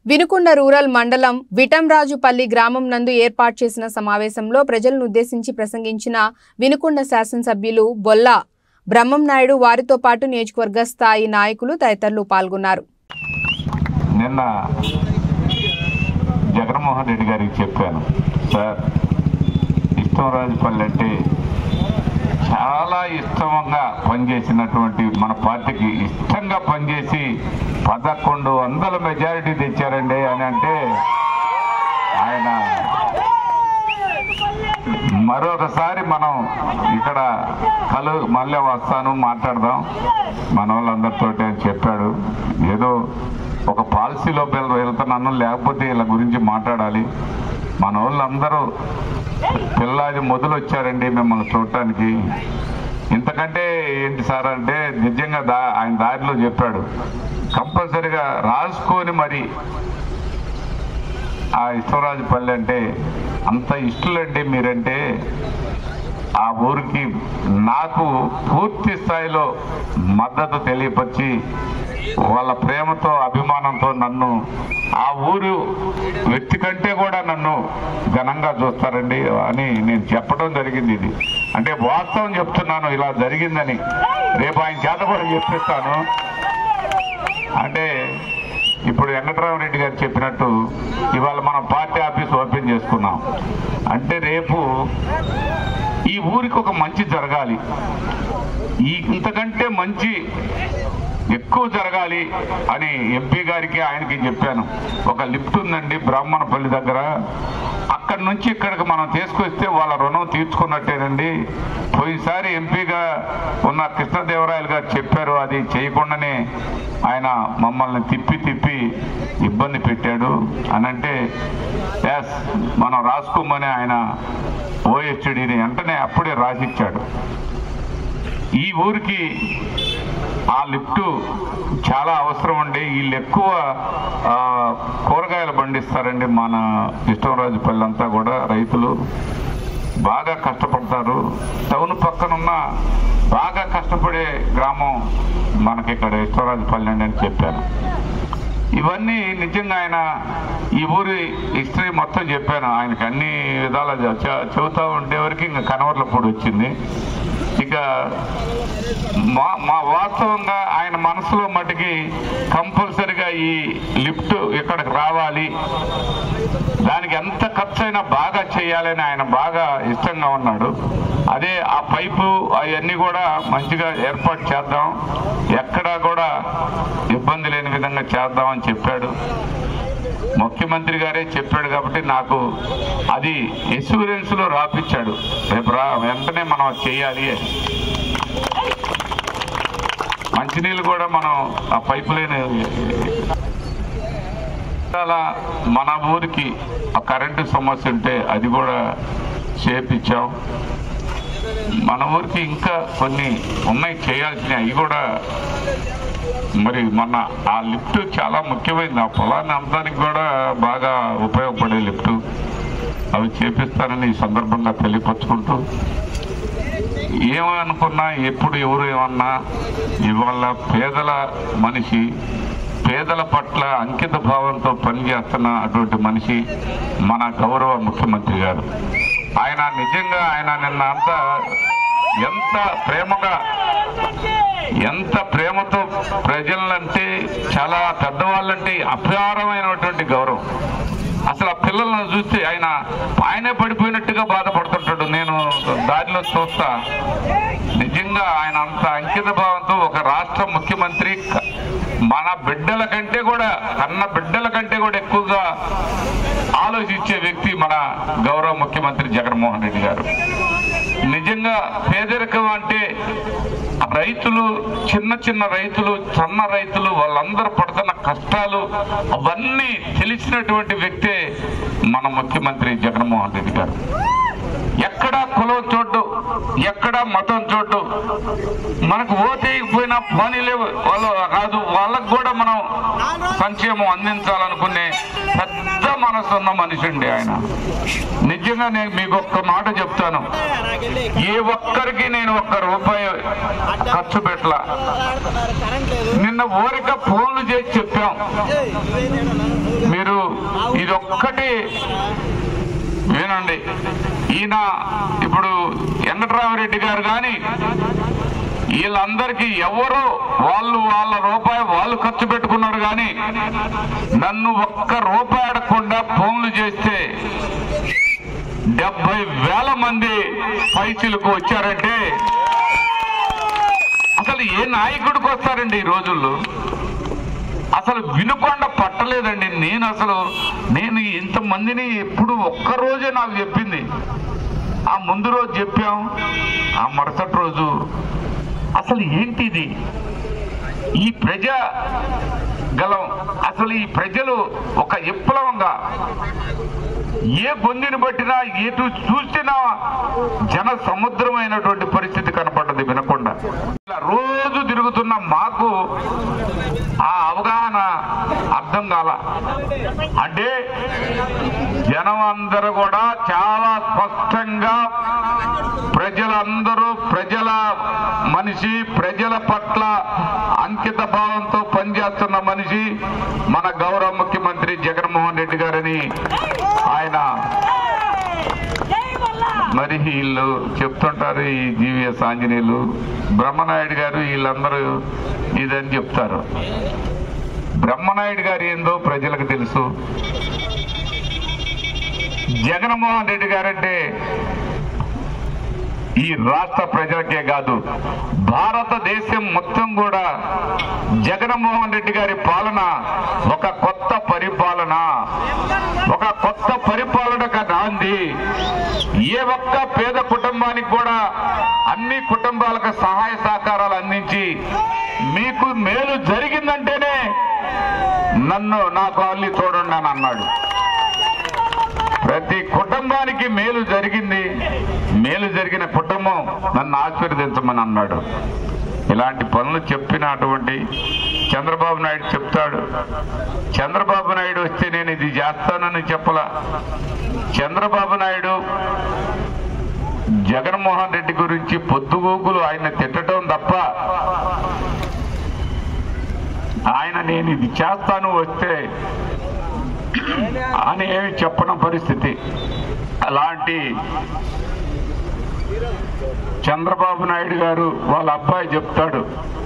Vinukonda rural మండలం విటంరాజుపల్లి గ్రామం నందు ఏర్పాటు చేసిన సమావేశంలో ప్రజలను ఉద్దేశించి ప్రసంగించిన వినుకొండ శాసనసభ్యులు బొల్లా బ్రహ్మం నాయుడు వారితో పాటు నియోజకవర్గ స్థాయి నాయకులు తదితరులు పాల్గొన్నారు నిన్న జగన్మోహన్ రెడ్డి గారికి చెప్పాను సార్ ఇష్టం రాజుపల్లి అంటే చాలా ఇష్టంగా పనిచేసినటువంటి మన పార్టీకి ఇష్టంగా పనిచేసి పదకొండు వందల మెజారిటీ తెచ్చారండి అని అంటే ఆయన మరొకసారి మనం ఇక్కడ కలు మళ్ళీ వస్తాను మాట్లాడదాం మన వాళ్ళందరితో అని చెప్పాడు ఏదో ఒక పాలసీలో పిల్ల వెళ్తున్నాను లేకపోతే వీళ్ళ గురించి మాట్లాడాలి మన వాళ్ళందరూ పిల్లాది మొదలు వచ్చారండి మిమ్మల్ని చూడటానికి ఇంతకంటే ఏంటి సార్ అంటే నిజంగా దా ఆయన దారిలో చెప్పాడు కంపల్సరిగా రాసుకొని మరి ఆ ఇష్టరాజుపల్లి అంటే అంత ఇష్టలండి మీరంటే ఆ ఊరికి నాకు పూర్తి స్థాయిలో మద్దతు తెలియపరిచి వాళ్ళ ప్రేమతో అభిమానంతో నన్ను ఆ ఊరు వ్యక్తి కంటే కూడా నన్ను ఘనంగా చూస్తారండి అని నేను చెప్పడం జరిగింది ఇది అంటే వాస్తవం చెప్తున్నాను ఇలా జరిగిందని రేపు ఆయన చేత కూడా చెప్పిస్తాను అంటే ఇప్పుడు వెంకటరామరెడ్డి గారు చెప్పినట్టు ఇవాళ మనం పార్టీ ఆఫీస్ ఓపెన్ చేసుకున్నాం అంటే రేపు ఈ ఊరికి ఒక మంచి జరగాలి ఈ ఇంతకంటే మంచి ఎక్కువ జరగాలి అని ఎంపీ గారికి ఆయనకి చెప్పాను ఒక లిఫ్ట్ ఉందండి బ్రాహ్మణపల్లి దగ్గర అక్కడి నుంచి ఇక్కడికి మనం తీసుకొస్తే వాళ్ళ రుణం తీర్చుకున్నట్టేనండి పోయినసారి ఎంపీగా ఉన్న కృష్ణదేవరాయలు గారు చెప్పారు అది చేయకుండానే ఆయన మమ్మల్ని తిప్పి తిప్పి ఇబ్బంది పెట్టాడు అని అంటే ఎస్ మనం రాసుకోమని ఆయన ఓహెచ్డిని వెంటనే అప్పుడే రాసిచ్చాడు ఈ ఊరికి ఆ లిఫ్ట్ చాలా అవసరం అండి వీళ్ళు ఎక్కువ ఆ, కూరగాయలు పండిస్తారండి మన ఇష్టంరాజుపల్లి అంతా కూడా రైతులు బాగా కష్టపడతారు టౌన్ పక్కనున్న బాగా కష్టపడే గ్రామం మనకి ఇక్కడ ఇష్టరాజుపల్లి అండి అని చెప్పాను ఇవన్నీ నిజంగా ఆయన ఈ ఊరి హిస్టరీ మొత్తం చెప్పాను ఆయనకి అన్ని విధాలు చె- చెబుతా ఉండేవరకు ఇంకా కనవర్లపూడి వచ్చింది ఇక మా మా వాస్తవంగా ఆయన మనసులో మటుకి కంపల్సరిగా ఈ లిఫ్ట్ ఇక్కడికి రావాలి దానికి ఎంత ఖర్చు అయినా బాగా చేయాలని ఆయన బాగా ఇష్టంగా ఉన్నాడు అదే ఆ పైపు అవన్నీ కూడా మంచిగా ఏర్పాటు చేద్దాం ఎక్కడా కూడా ఇబ్బంది లేని విధంగా చేద్దామని చెప్పాడు ముఖ్యమంత్రి గారే చెప్పాడు కాబట్టి నాకు అది ఎస్యూరెన్స్ లో రాపిచ్చాడు రేపు రా వెంటనే మనం అది చేయాలి అని. మంచినీళ్ళు కూడా మనం ఆ పైపు లైన్ అలా మన ఊరికి ఆ కరెంటు సమస్య ఉంటే అది కూడా చేపించాం మన ఊరికి ఇంకా కొన్ని ఉన్నాయి చేయాల్సినవి అవి కూడా మరి మన ఆ లిఫ్ట్ చాలా ముఖ్యమైనది ఆ పొలాన్ని అంతానికి కూడా బాగా ఉపయోగపడే లిఫ్ట్ అవి చేపిస్తానని ఈ సందర్భంగా తెలియపరుచుకుంటూ ఏమనుకున్నా ఎప్పుడు ఎవరు ఏమన్నా ఇవాళ పేదల మనిషి పేదల పట్ల అంకిత భావంతో పనిచేస్తున్న అటువంటి మనిషి మన గౌరవ ముఖ్యమంత్రి గారు ఆయన నిజంగా ఆయన నిన్న అంతా ఎంత ప్రేమగా ఎంత ప్రేమతో ప్రజలంటే చాలా పెద్దవాళ్ళంటే అపారమైనటువంటి గౌరవం అసలు ఆ పిల్లలను చూస్తే ఆయన ఆయనే పడిపోయినట్టుగా బాధపడుతుంటాడు నేను దారిలో చూస్తా నిజంగా ఆయన అంత అంకిత భావంతో ఒక రాష్ట్ర ముఖ్యమంత్రి క- మన బిడ్డల కంటే కూడా కన్న బిడ్డల కంటే కూడా ఎక్కువగా ఆలోచించే వ్యక్తి మన గౌరవ ముఖ్యమంత్రి జగన్మోహన్ రెడ్డి గారు నిజంగా పేదరికం అంటే రైతులు చిన్న చిన్న రైతులు సన్న రైతులు వాళ్ళందరూ పడుతున్న కష్టాలు అవన్నీ తెలిసినటువంటి వ్యక్తే మన ముఖ్యమంత్రి జగన్మోహన్ రెడ్డి గారు ఎక్కడా కులం చోటు ఎక్కడా మతం చోటు మనకు ఓటేయకపోయినా పోనీలే వాళ్ళు కాదు వాళ్ళకు కూడా మనం సంక్షేమం అందించాలనుకునే పెద్ద మనసు ఉన్న మనిషి అండి ఆయన నిజంగా నేను మీకు ఒక్క మాట చెప్తాను ఏ ఒక్కరికి నేను ఒక్క రూపాయి ఖర్చు పెట్టలా నిన్న ఊరిక ఫోన్లు చేసి చెప్పాం మీరు ఒక్కటి వినండి ఈయన ఇప్పుడు వెంకట్రామరెడ్డి గారు కానీ వీళ్ళందరికీ ఎవరు వాళ్ళు వాళ్ళ రూపాయి వాళ్ళు ఖర్చు పెట్టుకున్నారు కానీ నన్ను ఒక్క రూపాయి అడగకుండా ఫోన్లు చేస్తే డెబ్బై వేల మంది పైసలకు వచ్చారంటే అసలు ఏ నాయకుడికి వస్తారండి ఈ రోజుల్లో అసలు వినుకొండ పట్టలేదండి నేను అసలు నేను ఇంతమందిని ఎప్పుడు ఒక్క రోజే నాకు చెప్పింది ఆ ముందు రోజు చెప్పాం ఆ మరుసటి రోజు అసలు ఏంటిది ఈ ప్రజా గలం అసలు ఈ ప్రజలు ఒక విప్లవంగా ఏ గొంతుని బట్టినా ఎటు చూసినా జన సముద్రమైనటువంటి పరిస్థితి కనపడ్డది వినకుండా ఇలా రోజు తిరుగుతున్న మాకు ఆ అవగాహన అర్థం కాల అంటే జనం అందరూ కూడా చాలా స్పష్టంగా ప్రజలందరూ ప్రజల మనిషి ప్రజల పట్ల అంకిత భావంతో పనిచేస్తున్న మనిషి మన గౌరవ ముఖ్యమంత్రి జగన్మోహన్ రెడ్డి గారని ఆయన మరి వీళ్ళు చెప్తుంటారు ఈ జీవీఎస్ ఆంజనేయులు బ్రహ్మనాయుడు గారు వీళ్ళందరూ ఇదని చెప్తారు బ్రహ్మనాయుడు గారు ఏందో ప్రజలకు తెలుసు జగన్మోహన్ రెడ్డి గారంటే ఈ రాష్ట్ర ప్రజలకే కాదు భారతదేశం మొత్తం కూడా జగన్మోహన్ రెడ్డి గారి పాలన ఒక కొత్త పరిపాలన ఒక కొత్త పరిపాలనకు నాంది ఏ ఒక్క పేద కుటుంబానికి కూడా అన్ని కుటుంబాలకు సహాయ సహకారాలు అందించి మీకు మేలు జరిగిందంటేనే నన్ను నాకు అల్లి చూడండి అని అన్నాడు ప్రతి కుటుంబానికి మేలు జరిగింది మేలు జరిగిన కుటుంబం నన్ను ఆశీర్వదించమని అన్నాడు ఇలాంటి పనులు చెప్పినటువంటి చంద్రబాబు నాయుడు చెప్తాడు చంద్రబాబు నాయుడు వస్తే నేను ఇది చేస్తానని చెప్పలా చంద్రబాబు నాయుడు జగన్మోహన్ రెడ్డి గురించి పొద్దుగూకులు ఆయన తిట్టడం తప్ప ఆయన నేను ఇది చేస్తాను వస్తే అని ఏమి చెప్పడం పరిస్థితి అలాంటి చంద్రబాబు నాయుడు గారు వాళ్ళ అబ్బాయి చెప్తాడు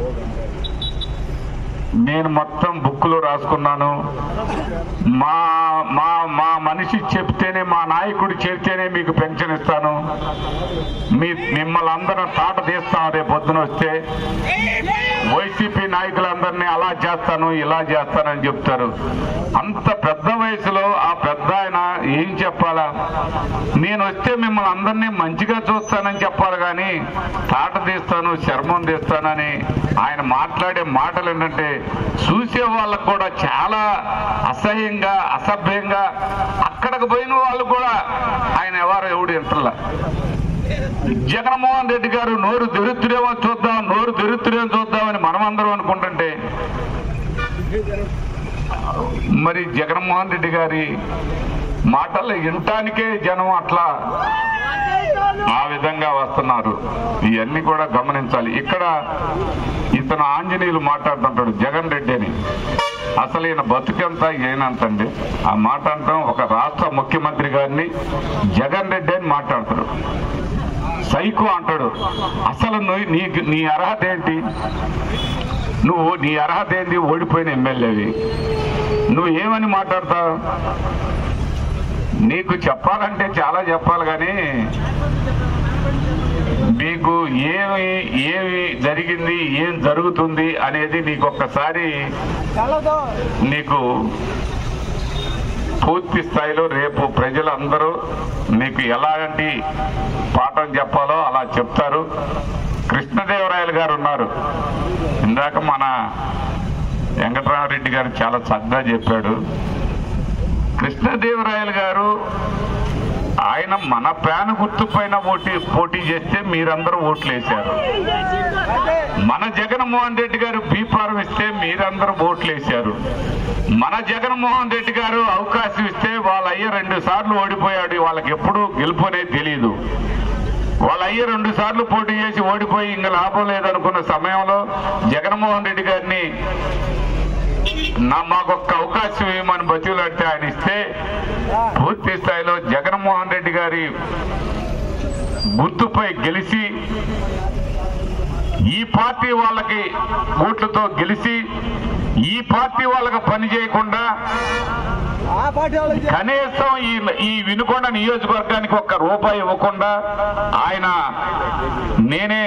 నేను మొత్తం బుక్లో రాసుకున్నాను మా మా మా మనిషి చెప్తేనే మా నాయకుడు చెప్తేనే మీకు పెన్షన్ ఇస్తాను మీ మిమ్మల్ని అందరం తాట తీస్తాం రేపు పొద్దున వస్తే వైసీపీ నాయకులందరినీ అలా చేస్తాను ఇలా చేస్తానని చెప్తారు అంత పెద్ద వయసులో ఆ పెద్ద ఆయన ఏం చెప్పాలా నేను వస్తే మిమ్మల్ని అందరినీ మంచిగా చూస్తానని చెప్పాలి కానీ తాట తీస్తాను చర్మం తీస్తానని ఆయన మాట్లాడే మాటలు ఏంటంటే చూసే వాళ్ళకు కూడా చాలా అసహ్యంగా అసభ్యంగా అక్కడికి పోయిన వాళ్ళు కూడా ఆయన ఎవరు ఎవడు ఎంతలా జగన్మోహన్ రెడ్డి గారు నోరు తెరుతురేమో చూద్దాం నోరు తెరుతురేమో చూద్దామని మనమందరం అనుకుంటుంటే మరి జగన్మోహన్ రెడ్డి గారి మాటలు వినటానికే జనం అట్లా ఆ విధంగా వస్తున్నారు ఇవన్నీ కూడా గమనించాలి ఇక్కడ ఇతను ఆంజనేయులు మాట్లాడుతుంటాడు జగన్ రెడ్డి అని అసలు ఈయన బతుకెంత ఈయనంతండి ఆ మాట అంటాం ఒక రాష్ట్ర ముఖ్యమంత్రి గారిని జగన్ రెడ్డి అని మాట్లాడతాడు సైకో అంటాడు అసలు నువ్వు నీ నీ అర్హత ఏంటి నువ్వు నీ అర్హత ఏంటి ఓడిపోయిన ఎమ్మెల్యేవి నువ్వు ఏమని మాట్లాడతావు నీకు చెప్పాలంటే చాలా చెప్పాలి కానీ మీకు ఏమి ఏమి జరిగింది ఏం జరుగుతుంది అనేది నీకు ఒక్కసారి నీకు పూర్తి స్థాయిలో రేపు ప్రజలందరూ మీకు ఎలాంటి పాఠం చెప్పాలో అలా చెప్తారు కృష్ణదేవరాయలు గారు ఉన్నారు ఇందాక మన వెంకటరామరెడ్డి గారు చాలా చక్కగా చెప్పాడు కృష్ణదేవరాయలు గారు ఆయన మన ప్యాన్ గుర్తు పైన ఓటీ పోటీ చేస్తే మీరందరూ ఓట్లు వేశారు మన జగన్మోహన్ రెడ్డి గారు బీఫారం ఇస్తే మీరందరూ ఓట్లు వేశారు మన జగన్మోహన్ రెడ్డి గారు అవకాశం ఇస్తే వాళ్ళ అయ్య రెండు సార్లు ఓడిపోయాడు వాళ్ళకి ఎప్పుడు గెలుపు అనేది తెలియదు వాళ్ళ అయ్య రెండు సార్లు పోటీ చేసి ఓడిపోయి ఇంకా లాభం లేదనుకున్న సమయంలో జగన్మోహన్ రెడ్డి గారిని నా మాకొక్క అవకాశం ఇవ్వమని బతుకులాడితే ఆయన ఇస్తే పూర్తి స్థాయిలో జగన్మోహన్ రెడ్డి గారి గుర్తుపై గెలిచి ఈ పార్టీ వాళ్ళకి ఓట్లతో గెలిచి ఈ పార్టీ వాళ్ళకి పని చేయకుండా ఆ పార్టీ వాళ్ళకి చే- కనీసం ఈ ఈ వినుకొండ నియోజకవర్గానికి ఒక్క రూపాయి ఇవ్వకుండా ఆయన నేనే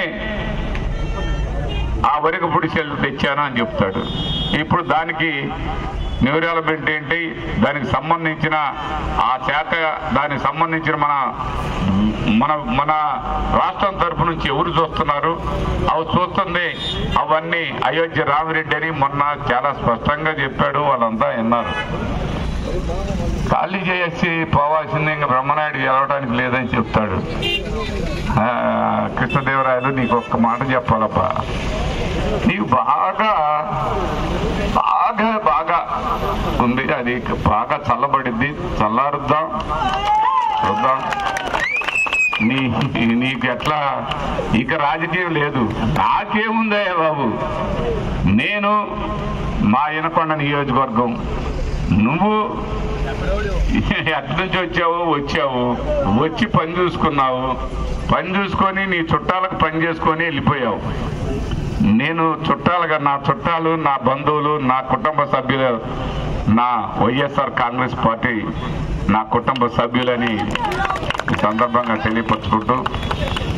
ఆ వరకు పుడిసెలు తెచ్చాను అని చెప్తాడు ఇప్పుడు దానికి న్యూరాలమెంట్ ఏంటి దానికి సంబంధించిన ఆ శాఖ దానికి సంబంధించిన మన మన మన రాష్ట్రం తరపు నుంచి ఎవరు చూస్తున్నారు అవి చూస్తుంది అవన్నీ అయోధ్య రామిరెడ్డి అని మొన్న చాలా స్పష్టంగా చెప్పాడు వాళ్ళంతా విన్నారు ఖాళీ చేసి పోవాల్సింది ఇంకా బ్రహ్మనాయుడు గెలవడానికి లేదని చెప్తాడు ఆ, కృష్ణదేవరాయలు నీకు ఒక్క మాట చెప్పాలప్పా నీకు బాగా బాగా బాగా ఉంది అది బాగా చల్లబడిద్ది చల్లారుద్దాం చూద్దాం నీ నీకు ఎట్లా ఇక రాజకీయం లేదు నాకేముందయ్యా బాబు నేను మా ఇనకొండ నియోజకవర్గం నువ్వు ఎక్కడి నుంచి వచ్చావు వచ్చావు వచ్చి పని చూసుకున్నావు పని చూసుకొని నీ చుట్టాలకు పని చేసుకొని వెళ్ళిపోయావు నేను చుట్టాలుగా నా చుట్టాలు నా బంధువులు నా కుటుంబ సభ్యులు నా వైఎస్ఆర్ కాంగ్రెస్ పార్టీ నా కుటుంబ సభ్యులని ఈ సందర్భంగా తెలియపరుచుకుంటూ